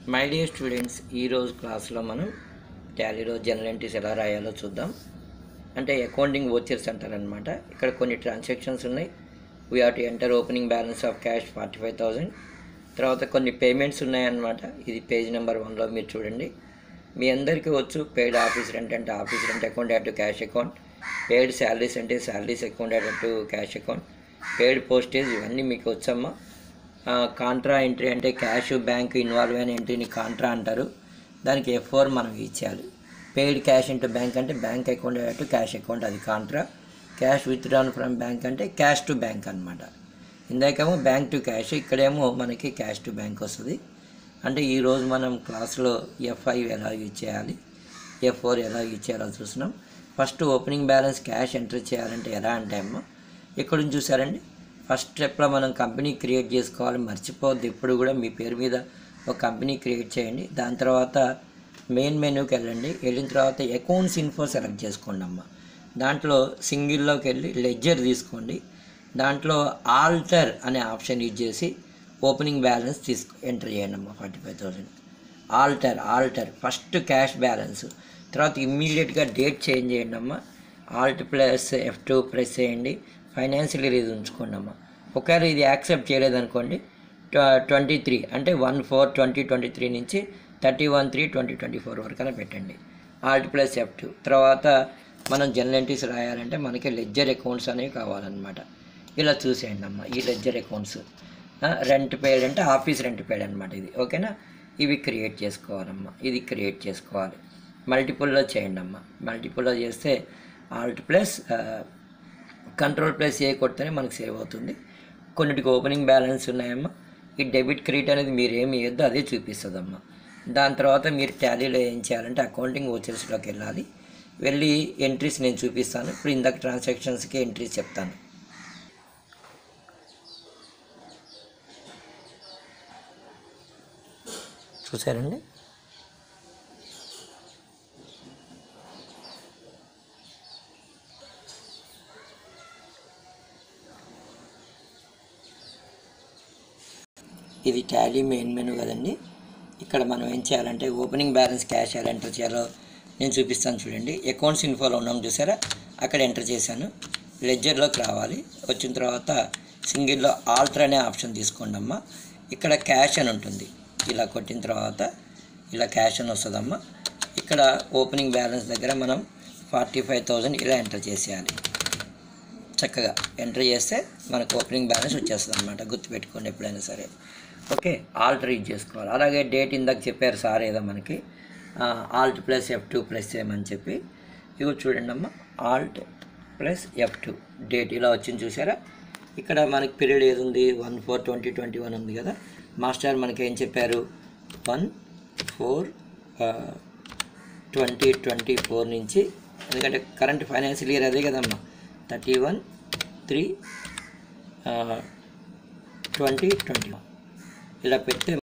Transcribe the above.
my dear students ఈరోజు క్లాస్లో మనం టాలీలో జనరల్ ఎంట్రీస్ ఎలా రాయాలో చూద్దాం అంటే అకౌంటింగ్ వోచర్స్ అంటారనమాట ఇక్కడ కొన్ని ట్రాన్సాక్షన్స్ ఉన్నాయి we have to enter opening balance of cash forty five thousand తర్వాత కొన్ని పేమెంట్స్ ఉన్నాయన్నమాట ఇది పేజ్ నెంబర్ వన్లో మీరు చూడండి మీ అందరికీ వచ్చు పెయిడ్ ఆఫీస్ రెంట్ అంటే office rent account add to cash account paid salaries అంటే salaries account add to cash account paid postage ఇవన్నీ మీకు వచ్చమ్మా కాంట్రా ఎంట్రీ అంటే క్యాష్ బ్యాంక్ ఇన్వాల్వ్ అయిన ఎంట్రీని కాంట్రా అంటారు దానికి ఎఫ్ ఫోర్ మనం ఇచ్చేయాలి పెయిడ్ క్యాష్ ఇంటూ బ్యాంక్ అంటే bank account to cash account అది contra cash withdrawn from bank అంటే క్యాష్ టు బ్యాంక్ అనమాట ఇందాకేమో బ్యాంక్ టు క్యాష్ ఇక్కడేమో మనకి క్యాష్ టు బ్యాంక్ వస్తుంది అంటే ఈరోజు మనం క్లాస్లో ఎఫ్ ఫైవ్ ఎలా యూజ్ చేయాలి ఎఫ్ ఫోర్ ఎలా యూజ్ చేయాలో చూస్తున్నాం first opening balance cash enter చేయాలంటే ఎలా అంటే అమ్మ ఇక్కడ నుంచి చూసారండి ఫస్ట్ స్టెప్లో మనం కంపెనీ క్రియేట్ చేసుకోవాలి మర్చిపోవద్దు ఇప్పుడు కూడా మీ పేరు మీద ఒక కంపెనీ క్రియేట్ చేయండి దాని తర్వాత మెయిన్ మెనూకి వెళ్ళండి వెళ్ళిన తర్వాత అకౌంట్స్ ఇన్ఫో సెలెక్ట్ చేసుకోండి అమ్మ దాంట్లో సింగిల్లోకి వెళ్ళి లెడ్జర్ తీసుకోండి దాంట్లో ఆల్టర్ అనే ఆప్షన్ యూజ్ చేసి ఓపెనింగ్ బ్యాలెన్స్ తీసుకు ఎంటర్ చేయండి అమ్మ forty five thousand alter alter first cash balance తర్వాత ఇమ్మీడియట్గా డేట్ చేంజ్ చేయండి అమ్మ alt plus F two press చేయండి ఫైనాన్షియల్ ఇది ఉంచుకోండి అమ్మ ఒకవేళ ఇది యాక్సెప్ట్ చేయలేదనుకోండి ట్వంటీ త్రీ అంటే one four twenty twenty three నుంచి thirty one three twenty twenty four వరకు పెట్టండి ఆల్ట్ ప్లస్ ఎఫ్ టూ తర్వాత మనం జనరల్ ఎంట్రీస్ రాయాలంటే మనకి లెడ్జర్ అకౌంట్స్ అనేవి కావాలన్నమాట ఇలా చూసేయండి అమ్మ ఈ లెడ్జర్ అకౌంట్స్ రెంట్ పేడ్ అంటే ఆఫీస్ రెంట్ పేడ్ అనమాట ఇది ఓకేనా ఇవి క్రియేట్ చేసుకోవాలమ్మా ఇది క్రియేట్ చేసుకోవాలి మల్టిపుల్లో చేయండి అమ్మ మల్టిపుల్లో చేస్తే alt plus control plus A కొడితేనే మనకు సేవ్ అవుతుంది కొన్నిటికి ఓపెనింగ్ బ్యాలెన్స్ ఉన్నాయమ్మా ఈ డెబిట్ క్రెడిట్ అనేది మీరు ఏమి ఇవ్వద్దు అదే చూపిస్తుందమ్మా దాని తర్వాత మీరు టాలీలో ఏం చేయాలంటే అకౌంటింగ్ వచ్చేసిలోకి వెళ్ళాలి వెళ్ళి ఎంట్రీస్ నేను చూపిస్తాను ఇప్పుడు ఇందాక ట్రాన్సాక్షన్స్కి ఎంట్రీస్ చెప్తాను చూసారండి ఇది టాలీ మెయిన్ మెనూ కదండి ఇక్కడ మనం ఏం చేయాలంటే ఓపెనింగ్ బ్యాలెన్స్ క్యాష్ ఎలా ఎంటర్ చేయాలో నేను చూపిస్తాను చూడండి అకౌంట్స్ ఇన్ఫోలో ఉన్నాం చూసారా అక్కడ ఎంటర్ చేశాను లెడ్జర్లోకి రావాలి వచ్చిన తర్వాత సింగిల్లో ఆల్టర్ అనే ఆప్షన్ తీసుకోండి అమ్మా ఇక్కడ క్యాష్ అని ఉంటుంది ఇలా కొట్టిన తర్వాత ఇలా క్యాష్ అని వస్తుందమ్మా ఇక్కడ ఓపెనింగ్ బ్యాలెన్స్ దగ్గర మనం ఫార్టీ ఫైవ్ థౌజండ్ ఇలా ఎంటర్ చేసేయాలి చక్కగా ఎంటర్ చేస్తే మనకు ఓపెనింగ్ బ్యాలెన్స్ వచ్చేస్తుంది అనమాట గుర్తుపెట్టుకోండి ఎప్పుడైనా సరే ఓకే ఆల్టర్ యూజ్ చేసుకోవాలి అలాగే డేట్ ఇందాక చెప్పారు సార్ ఏదో మనకి alt plus F two plus చేయమని చెప్పి ఇవి చూడండి అమ్మ alt plus F two date ఇలా వచ్చింది చూసారా ఇక్కడ మనకి పీరియడ్ ఏది ఉంది one four twenty twenty one ఉంది కదా మాస్టర్ మనకి ఏం చెప్పారు one four twenty twenty four నుంచి ఎందుకంటే కరెంట్ ఫైనాన్షియల్ ఇయర్ అదే కదమ్మా thirty one three twenty twenty ఇలా పెడితే